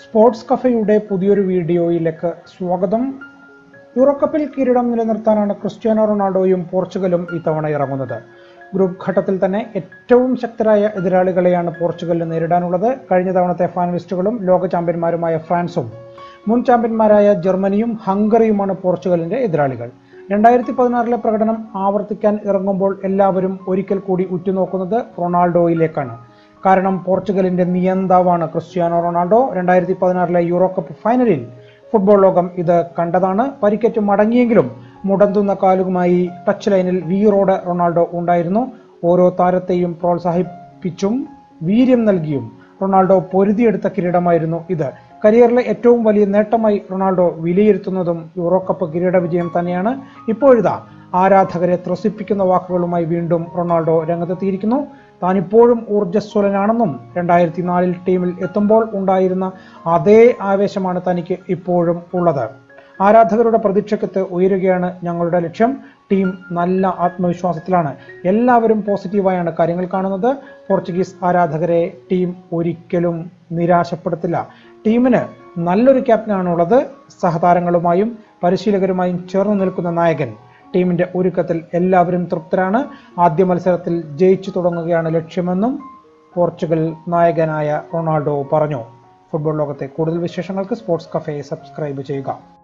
sports കഫയുടെ പുതിയൊരു വീഡിയോയിലേക്ക് സ്വാഗതം യൂറോ കപ്പിൽ കിരീടം നിലനിർത്താനാണ് ക്രിസ്ത്യാനോ റൊണാൾഡോയും പോർച്ചുഗലും ഇത്തവണ ഇറങ്ങുന്നത് ഗ്രൂപ്പ് ഘട്ടത്തിൽ തന്നെ ഏറ്റവും ശക്തരായ എതിരാളികളെയാണ് പോർച്ചുഗലിന് നേരിടാനുള്ളത് കഴിഞ്ഞ തവണത്തെ ഫൈനലിസ്റ്റുകളും ലോക ചാമ്പ്യന്മാരുമായ ഫ്രാൻസും മുൻ ചാമ്പ്യന്മാരായ ജർമ്മനിയും ഹംഗറിയുമാണ് പോർച്ചുഗലിന്റെ എതിരാളികൾ രണ്ടായിരത്തി പതിനാറിലെ പ്രകടനം ആവർത്തിക്കാൻ ഇറങ്ങുമ്പോൾ എല്ലാവരും ഒരിക്കൽ കൂടി ഉറ്റുനോക്കുന്നത് റൊണാൾഡോയിലേക്കാണ് കാരണം പോർച്ചുഗലിന്റെ നിയന്താവാണ് ക്രിസ്ത്യാനോ റൊണാൾഡോ രണ്ടായിരത്തി പതിനാറിലെ യൂറോ കപ്പ് ഫൈനലിൽ ഫുട്ബോൾ ലോകം ഇത് കണ്ടതാണ് പരിക്കേറ്റ് മടങ്ങിയെങ്കിലും മുടന്തുന്ന കാലുമായി ടച്ച് ലൈനിൽ വീറോടെ റൊണാൾഡോ ഉണ്ടായിരുന്നു ഓരോ താരത്തെയും പ്രോത്സാഹിപ്പിച്ചും വീര്യം നൽകിയും റൊണാൾഡോ പൊരുതിയെടുത്ത കിരീടമായിരുന്നു ഇത് കരിയറിലെ ഏറ്റവും വലിയ നേട്ടമായി റൊണാൾഡോ വിലയിരുത്തുന്നതും യൂറോ കപ്പ് കിരീട വിജയം തന്നെയാണ് ഇപ്പോഴിതാ ആരാധകരെ ത്രസിപ്പിക്കുന്ന വാക്കുകളുമായി വീണ്ടും റൊണാൾഡോ രംഗത്തെത്തിയിരിക്കുന്നു താനിപ്പോഴും ഊർജ്ജസ്വലനാണെന്നും രണ്ടായിരത്തി നാലിൽ ടീമിൽ എത്തുമ്പോൾ ഉണ്ടായിരുന്ന അതേ ആവേശമാണ് തനിക്ക് ഇപ്പോഴും ഉള്ളത് ആരാധകരുടെ പ്രതീക്ഷയ്ക്കത്ത് ഉയരുകയാണ് ഞങ്ങളുടെ ലക്ഷ്യം ടീം നല്ല ആത്മവിശ്വാസത്തിലാണ് എല്ലാവരും പോസിറ്റീവായാണ് കാര്യങ്ങൾ കാണുന്നത് പോർച്ചുഗീസ് ആരാധകരെ ടീം ഒരിക്കലും നിരാശപ്പെടുത്തില്ല ടീമിന് നല്ലൊരു ക്യാപ്റ്റനാണുള്ളത് സഹതാരങ്ങളുമായും പരിശീലകരുമായും ചേർന്ന് നിൽക്കുന്ന നായകൻ ടീമിന്റെ ഒരുക്കത്തിൽ എല്ലാവരും തൃപ്തരാണ് ആദ്യ മത്സരത്തിൽ ജയിച്ചു തുടങ്ങുകയാണ് ലക്ഷ്യമെന്നും പോർച്ചുഗൽ നായകനായ റൊണാൾഡോ പറഞ്ഞു ഫുട്ബോൾ ലോകത്തെ കൂടുതൽ വിശേഷങ്ങൾക്ക് സ്പോർട്സ് കഫേ സബ്സ്ക്രൈബ് ചെയ്യുക